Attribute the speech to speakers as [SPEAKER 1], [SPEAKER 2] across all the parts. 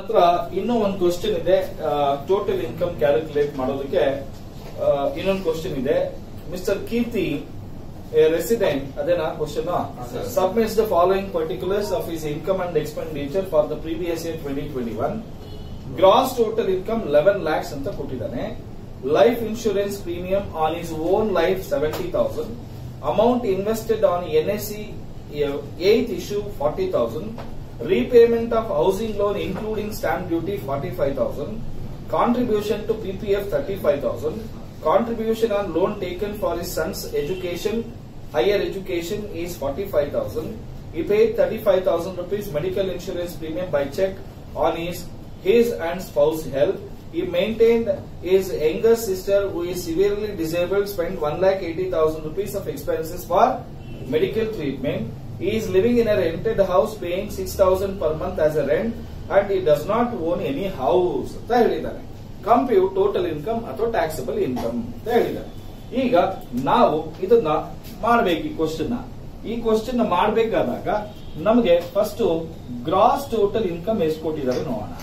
[SPEAKER 1] ನಂತರ ಇನ್ನೂ ಒಂದು ಕ್ವಶನ್ ಇದೆ ಟೋಟಲ್ ಇನ್ಕಮ್ ಕ್ಯಾಲ್ಕುಲೇಟ್ ಮಾಡೋದಕ್ಕೆ ಆ, ಇನ್ನೊಂದು ಕ್ವಶನ್ ಇದೆ ಮಿಸ್ಟರ್ ಕೀರ್ತಿ ರೆಸಿಡೆಂಟ್ ಅದೇನಾ question
[SPEAKER 2] sir.
[SPEAKER 1] Submits the following particulars of is income and expenditure for the previous year twenty twenty one gross total income eleven lakhs ಅಂತ ಕೊಟ್ಟಿದ್ದಾನೆ life insurance premium on is own life seventy thousand amount invested on NSC eighth issue forty thousand repayment of housing loan including stamp duty 45000 contribution to ppf 35000 contribution on loan taken for his son's education higher education is 45000 he paid 35000 rupees medical insurance premium by check on his his and spouse health he maintained his younger sister who is severely disabled spent 1,80,000 rupees of expenses for medical treatment he is living in a rented house paying 6000 per month as a rent and he does not own any house ಅಂತ ಹೇಳಿದ್ದಾನೆ compute total income ಅಥವಾ taxable income ಅಂತ ಹೇಳಿದ್ದಾನೆ ಈಗ ನಾವು ಇದನ್ನ ಮಾಡಬೇಕು ಈ ಕ್ವಶನ್ ಈ ಕ್ವಶನ್ ಮಾಡಬೇಕಾದಾಗ ನಮಗೆ ಫಸ್ಟ್ ಗ್ರಾಸ್ ಟೋಟಲ್ ಇನ್ಕಮ್ ಎಷ್ಟು ಕೊಟ್ಟಿದ್ದಾರೆ ನೋಡೋಣ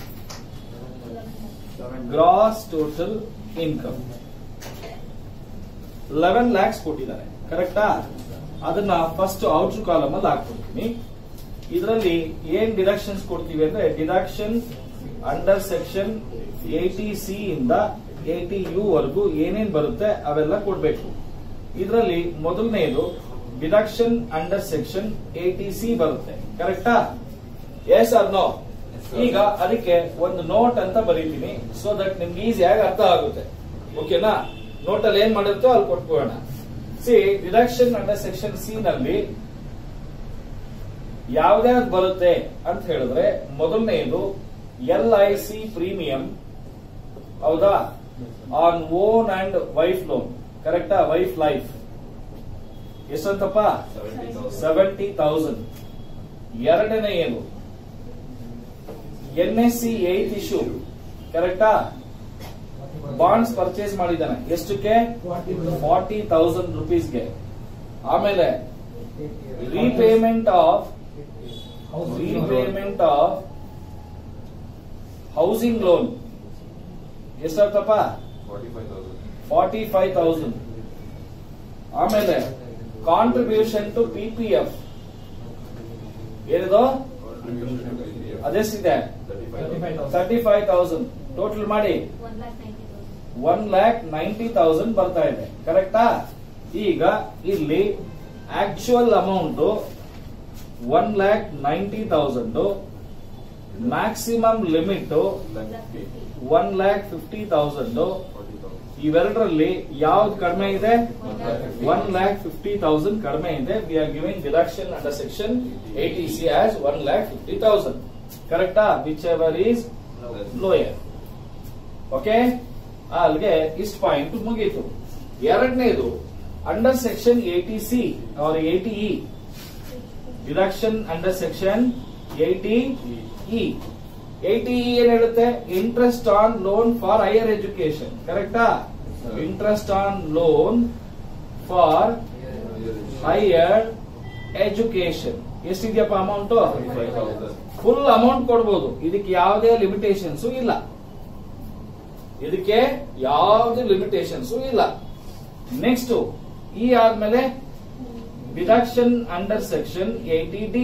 [SPEAKER 1] gross total income eleven lakhs ಕೊಟ್ಟಿದ್ದಾರೆ ಕರೆಕ್ಟಾ ಅದನ್ನ ಫಸ್ಟ್ ಔಟ್ರ್ ಕಾಲಮ್ ಅಲ್ಲಿ ಹಾಕ್ಬಿಡ್ತೀನಿ ಇದರಲ್ಲಿ ಏನ್ ಡಿಡಕ್ಷನ್ಸ್ ಕೊಡ್ತೀವಿ ಅಂದ್ರೆ deduction under section eighty C ಇಂದ ಏಟಿ ಯು ವರೆಗೂ ಏನೇನ್ ಬರುತ್ತೆ ಅವೆಲ್ಲ ಕೊಡ್ಬೇಕು ಇದರಲ್ಲಿ ಮೊದಲನೇದು deduction under section eighty C ಬರುತ್ತೆ ಕರೆಕ್ಟಾ ಎಸ್ ಆರ್ ನೋ ಈಗ ಅದಕ್ಕೆ ಒಂದು ನೋಟ್ ಅಂತ ಬರೀತೀನಿ ಸೊ ದಟ್ ನಿಮ್ಗೆ ಈಸಿಯಾಗಿ ಅರ್ಥ ಆಗುತ್ತೆ ಓಕೆನಾ ನೋಟ್ ಅಲ್ಲಿ ಏನ್ ಮಾಡಿರುತ್ತೋ ಅಲ್ಲಿ ಕೊಟ್ಕೊಳ್ಳೋಣ C deduction under section C ನಲ್ಲಿ ಯಾವ್ದ್ಯಾವ್ದು ಬರುತ್ತೆ ಅಂತ ಹೇಳಿದ್ರೆ ಮೊದಲನೆಯದು ಎಲ್ ಐ ಸಿ ಪ್ರೀಮಿಯಂ ಹೌದಾ on own and wife loan ಕರೆಕ್ಟಾ ವೈಫ್ ಲೈಫ್ ಎಷ್ಟಂತಪ್ಪ ಸೆವೆಂಟಿ ತೌಸಂಡ್ ಎರಡನೇ ಏನು N S C eighth issue ಕರೆಕ್ಟಾ ಬಾಂಡ್ಸ್ ಪರ್ಚೇಸ್ ಮಾಡಿದ್ದಾನೆ ಎಷ್ಟಕ್ಕೆ ಫಾರ್ಟಿ ತೌಸಂಡ್ ರುಪೀಸ್ಗೆ ಆಮೇಲೆ repayment of repayment of housing loan ಎಷ್ಟಾಗ್ತಪ್ಪ ಫಾರ್ಟಿ ಫೈವ್ ತೌಸಂಡ್ ಆಮೇಲೆ contribution to P P F ಏನಿದು ಅದೆಷ್ಟಿದೆ ತರ್ಟಿ ಫೈವ್ ತೌಸಂಡ್ ಟೋಟಲ್ ಮಾಡಿ ಒನ್ ಲ್ಯಾಕ್ ನೈಂಟಿ ತೌಸಂಡ್ ಬರ್ತಾ ಇದೆ ಕರೆಕ್ಟಾ ಈಗ ಇಲ್ಲಿ actual amount one lakh ninety thousand maximum limit one lakh fifty thousand ಇವೆರಡರಲ್ಲಿ ಯಾವ್ದು ಕಡಿಮೆ ಇದೆ ಒನ್ ಲ್ಯಾಕ್ ಫಿಫ್ಟಿ ತೌಸಂಡ್ ಕಡಿಮೆ ಇದೆ we are giving deduction under section eighty C as one lakh fifty thousand ಕರೆಕ್ಟಾ whichever is lower okay ಅಲ್ಲಿಗೆ ಇಷ್ಟು ಪಾಯಿಂಟ್ ಮುಗೀತು ಎರಡನೇದು ಅಂಡರ್ ಸೆಕ್ಷನ್ ಏಟಿ ಸಿ ಅವ್ರ eighty E deduction under section eighty E eighty E ಏನ್ ಹೇಳುತ್ತೆ interest on loan for higher education ಕರೆಕ್ಟಾ interest on loan for higher education ಎಷ್ಟಿದೆಯಪ್ಪ amount full amount ಕೊಡ್ಬೋದು ಇದಕ್ಕೆ ಯಾವುದೇ ಲಿಮಿಟೇಷನ್ಸ್ ಇಲ್ಲ ಇದಕ್ಕೆ ಯಾವುದೇ ಲಿಮಿಟೇಷನ್ಸ್ ಇಲ್ಲ ನೆಕ್ಸ್ಟ್ ಈ ಆದ್ಮೇಲೆ deduction under section eighty D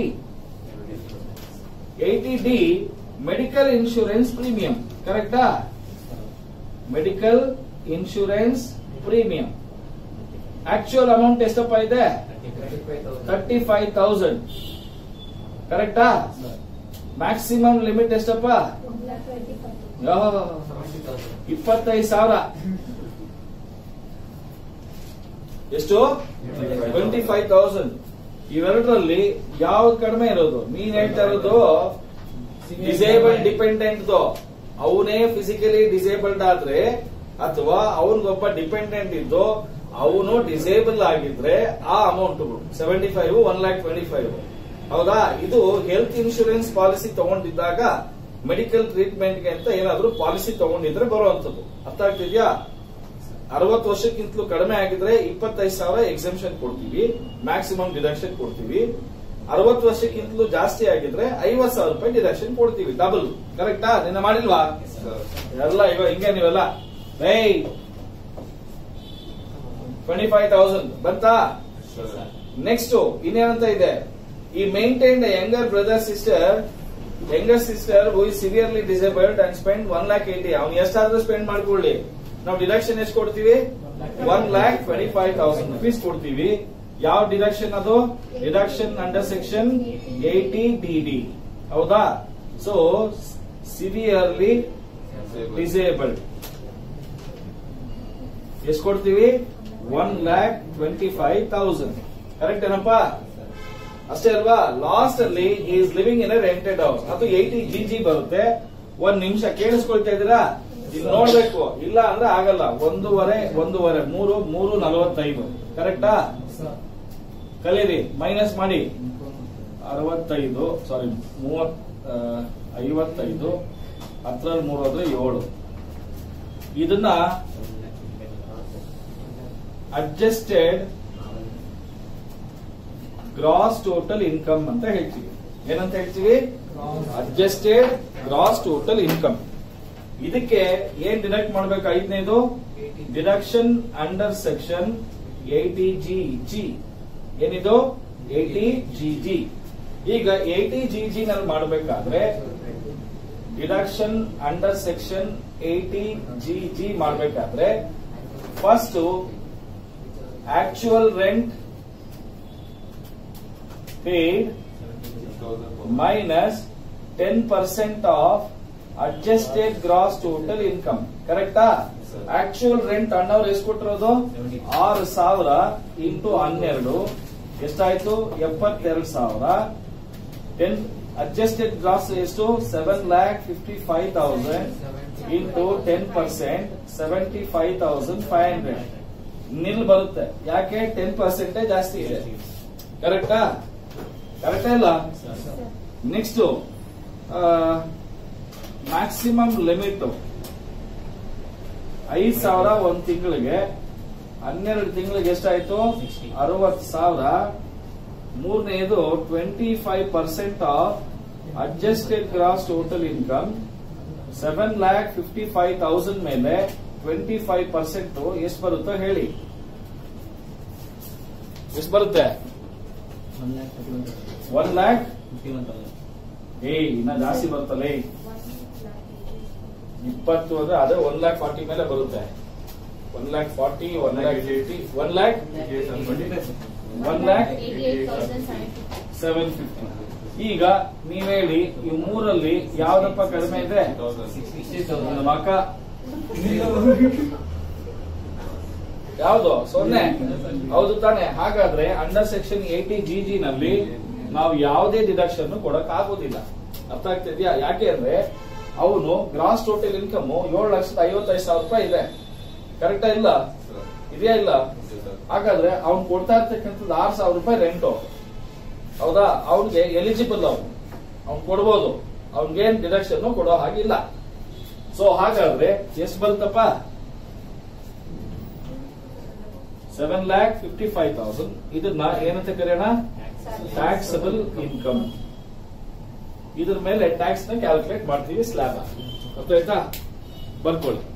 [SPEAKER 1] eighty D medical insurance premium ಕರೆಕ್ಟಾ medical insurance premium actual amount ಎಷ್ಟಪ್ಪ ಇದೆ ತರ್ಟಿ ಫೈವ್ ತೌಸಂಡ್ ಕರೆಕ್ಟಾ ಮ್ಯಾಕ್ಸಿಮಮ್ ಲಿಮಿಟ್ ಎಷ್ಟಪ್ಪ ಇಪ್ಪತ್ತೈದು ಸಾವಿರ ಎಷ್ಟು ಟ್ವೆಂಟಿ ಫೈವ್ ತೌಸಂಡ್ ಇವೆರಡರಲ್ಲಿ ಯಾವ್ದು ಕಡಿಮೆ ಇರೋದು ನೀನ್ ಹೇಳ್ತಾ ಇರೋದು ಡಿಸೇಬಲ್ಡ್ ಡಿಪೆಂಡೆಂಟ್ ಅವನೇ ಫಿಸಿಕಲಿ ಡಿಸೇಬಲ್ಡ್ ಆದ್ರೆ ಅಥವಾ ಅವನಿಗೊಬ್ಬ ಡಿಪೆಂಡೆಂಟ್ ಇದ್ದು ಅವನು ಡಿಸೇಬಲ್ ಆಗಿದ್ರೆ ಆ amount seventy five one lakh twenty five ಹೌದಾ ಇದು ಹೆಲ್ತ್ ಇನ್ಶೂರೆನ್ಸ್ ಪಾಲಿಸಿ ತಗೊಂಡಿದ್ದಾಗ ಮೆಡಿಕಲ್ ಟ್ರೀಟ್ಮೆಂಟ್ಗೆ ಅಂತ ಏನಾದ್ರೂ ಪಾಲಿಸಿ ತಗೊಂಡಿದ್ರೆ ಬರುವಂತದ್ದು ಅರ್ಥ ಆಗ್ತಿದ್ಯಾ ಅರವತ್ತು ವರ್ಷಕ್ಕಿಂತಲೂ ಕಡಿಮೆ ಆಗಿದ್ರೆ ಇಪ್ಪತ್ತೈದು ಸಾವಿರ ಎಕ್ಸೆಂಪ್ಷನ್ ಕೊಡ್ತೀವಿ ಮ್ಯಾಕ್ಸಿಮಮ್ ಡಿಡಕ್ಷನ್ ಕೊಡ್ತೀವಿ ಅರವತ್ತು ವರ್ಷಕ್ಕಿಂತಲೂ ಜಾಸ್ತಿ ಆಗಿದ್ರೆ ಐವತ್ ಸಾವಿರ ರೂಪಾಯಿ ಡಿಡಕ್ಷನ್ ಕೊಡ್ತೀವಿ ಡಬಲ್ ಕರೆಕ್ಟಾ ನಿನ್ನ ಮಾಡಿಲ್ವಾ ಎಲ್ಲ ಇವಾಗ ಹಿಂಗೆ ನೀವೆಲ್ಲ ಏಯ್ ಟ್ವೆಂಟಿ ಫೈವ್ ತೌಸಂಡ್ ಬಂತಾ ನೆಕ್ಸ್ಟ್ ಇನ್ನೇನಂತ ಇದೆ ಈ maintain younger brother sister younger sister who is severely disabled and spend one lakh eighty ಅವ್ನು ಎಷ್ಟಾದ್ರೂ ಸ್ಪೆಂಡ್ ಮಾಡ್ಕೊಳ್ಳಿ ನಾವು ಡಿಡಕ್ಷನ್ ಎಷ್ಟು ಕೊಡ್ತೀವಿ one lakh twenty five thousand rupees ಕೊಡ್ತೀವಿ ಯಾವ ಡಿಡಕ್ಷನ್ ಅದು deduction under section eighty D D ಹೌದಾ ಸೊ ಸಿವಿಯರ್ಲಿ ಡಿಸೇಬಲ್ಡ್ ಎಷ್ಟು ಕೊಡ್ತೀವಿ one lakh twenty five thousand correct ಏನಪ್ಪಾ ಅಷ್ಟೇ ಅಲ್ವಾ ಲಾಸ್ಟ್ ಅಲ್ಲಿ is living in a rented house ಅದು ಏಯ್ಟಿ ಜಿ ಜಿ ಬರುತ್ತೆ ಒಂದ್ ನಿಮಿಷ ಕೇಳಿಸ್ಕೊಳ್ತಾ ಇದ್ದೀರಾ ಇಲ್ಲಿ ನೋಡ್ಬೇಕು ಇಲ್ಲ ಅಂದ್ರೆ ಆಗಲ್ಲ ಒಂದೂವರೆ ಒಂದೂವರೆ ಮೂರು ಮೂರು ನಲವತ್ತೈದು ಕರೆಕ್ಟಾ ಕಲೀರಿ ಮೈನಸ್ ಮಾಡಿ ಅರವತ್ತೈದು ಸಾರಿ ಮೂವತ್ ಆ, ಐವತ್ತೈದು ಹತ್ತರಲ್ಲಿ ಮೂರು ಅಂದ್ರೆ ಏಳು ಇದನ್ನ ಅಡ್ಜಸ್ಟೆಡ್ ಗ್ರಾಸ್ ಟೋಟಲ್ ಇನ್ಕಮ್ ಅಂತ ಹೇಳ್ತೀವಿ ಏನಂತ ಹೇಳ್ತೀವಿ ಅಡ್ಜಸ್ಟೆಡ್ ಗ್ರಾಸ್ ಟೋಟಲ್ ಇನ್ಕಮ್ ಇದಕ್ಕೆ ಏನ್ ಡಿಡಕ್ಟ್ ಮಾಡ್ಬೇಕು ಐದನೇದು deduction under section eighty G G ಏನಿದು ಏಟಿ ಜಿ ಜಿ ಈಗ ಏಟಿ ಜಿ ಜಿ ನಲ್ಲಿ ಮಾಡಬೇಕಾದ್ರೆ deduction under section eighty G G ಮಾಡಬೇಕಾದ್ರೆ first actual rent paid minus 10% of adjusted gross total income ಕರೆಕ್ಟಾ ಆಕ್ಚುಯಲ್ ರೆಂಟ್ ಅಣ್ಣವ್ರು ಎಷ್ಟು ಕೊಟ್ಟಿರೋದು ಆರು ಸಾವಿರ ಇಂಟು ಹನ್ನೆರಡು ಎಷ್ಟಾಯ್ತು ಎಪ್ಪತ್ತೆರಡು ಸಾವಿರ ಟೆನ್ ಅಡ್ಜಸ್ಟೆಡ್ ಗ್ರಾಸ್ ಎಷ್ಟು seven lakh fifty five thousand into ten percent seventy five thousand five hundred nil ಬರುತ್ತೆ ಯಾಕೆ ಟೆನ್ ಪರ್ಸೆಂಟೇ ಜಾಸ್ತಿ ಇದೆ ಕರೆಕ್ಟಾ ಕರೆಕ್ಟಾ ಇಲ್ಲ ನೆಕ್ಸ್ಟ್ ಮ್ಯಾಕ್ಸಿಮಮ್ ಲಿಮಿಟ್ ಐದ್ ಸಾವಿರ ಒಂದ್ ತಿಂಗಳಿಗೆ ಹನ್ನೆರಡು ತಿಂಗಳಿಗೆ ಎಷ್ಟಾಯ್ತು ಅರವತ್ ಸಾವಿರ ಮೂರನೇದು twenty five percent of adjusted gross total income seven lakh fifty five thousand ಮೇಲೆ ಟ್ವೆಂಟಿ ಫೈವ್ ಪರ್ಸೆಂಟ್ ಎಷ್ಟು ಬರುತ್ತೋ ಹೇಳಿ ಎಷ್ಟು ಬರುತ್ತೆ ಒನ್ ಲ್ಯಾಕ್ ಏಯ್ ಇನ್ನ ಜಾಸ್ತಿ ಬರುತ್ತಲ್ಲ ಏಯ್ ಇಪ್ಪತ್ತು ಅಂದ್ರೆ ಅದೇ ಒನ್ ಲ್ಯಾಕ್ ಫಾರ್ಟಿ ಮೇಲೆ ಬರುತ್ತೆ one lakh forty one lakh eighty one lakh one lakh seven fifty ಈಗ ನೀವ್ ಹೇಳಿ ಈ ಮೂರಲ್ಲಿ ಯಾವ್ದಪ್ಪ ಕಡಿಮೆ ಇದೆ ನನ್ನ ಮಕ್ಕ ಯಾವ್ದು ಸೊನ್ನೆ ಹೌದು ತಾನೆ ಹಾಗಾದ್ರೆ under section eighty G G ನಲ್ಲಿ ನಾವು ಯಾವುದೇ ಡಿಡಕ್ಷನ್ ಕೊಡಕ್ ಆಗೋದಿಲ್ಲ ಅರ್ಥ ಆಗ್ತಿದ್ಯಾ ಯಾಕೆ ಅಂದ್ರೆ ಅವನು ಗ್ರಾಸ್ ಟೋಟಲ್ ಇನ್ಕಮ್ ಏಳು ಲಕ್ಷದ ಐವತ್ತೈದು ಸಾವಿರ ರೂಪಾಯಿ ಇದೆ ಕರೆಕ್ಟಾ ಇಲ್ಲ ಇದೆಯಾ ಇಲ್ಲ ಹಾಗಾದ್ರೆ ಅವ್ನು ಕೊಡ್ತಾ ಇರ್ತಕ್ಕಂಥದ್ದು ಆರು ಸಾವಿರ ರೂಪಾಯಿ ರೆಂಟು ಹೌದಾ ಅವ್ನಿಗೆ ಎಲಿಜಿಬಲ್ ಅವನು ಅವ್ನು ಕೊಡ್ಬೋದು ಅವ್ನಿಗೇನ್ ಡಿಡಕ್ಷನ್ ಕೊಡೋ ಹಾಗಿಲ್ಲ ಸೊ ಹಾಗಾದ್ರೆ ಎಷ್ಟು ಬರುತ್ತಪ್ಪ seven lakh fifty five thousand ಇದನ್ನ ಏನಂತ ಕರೆಯೋಣ ಟ್ಯಾಕ್ಸಬಲ್ ಇನ್ಕಮ್ ಇದ್ರ ಮೇಲೆ ಟ್ಯಾಕ್ಸ್ ನ ಕ್ಯಾಲ್ಕುಲೇಟ್ ಮಾಡ್ತೀವಿ ಸ್ಲ್ಯಾಬ್ ಗೊತ್ತಾಯ್ತಾ ಬರ್ಕೊಳ್ಳಿ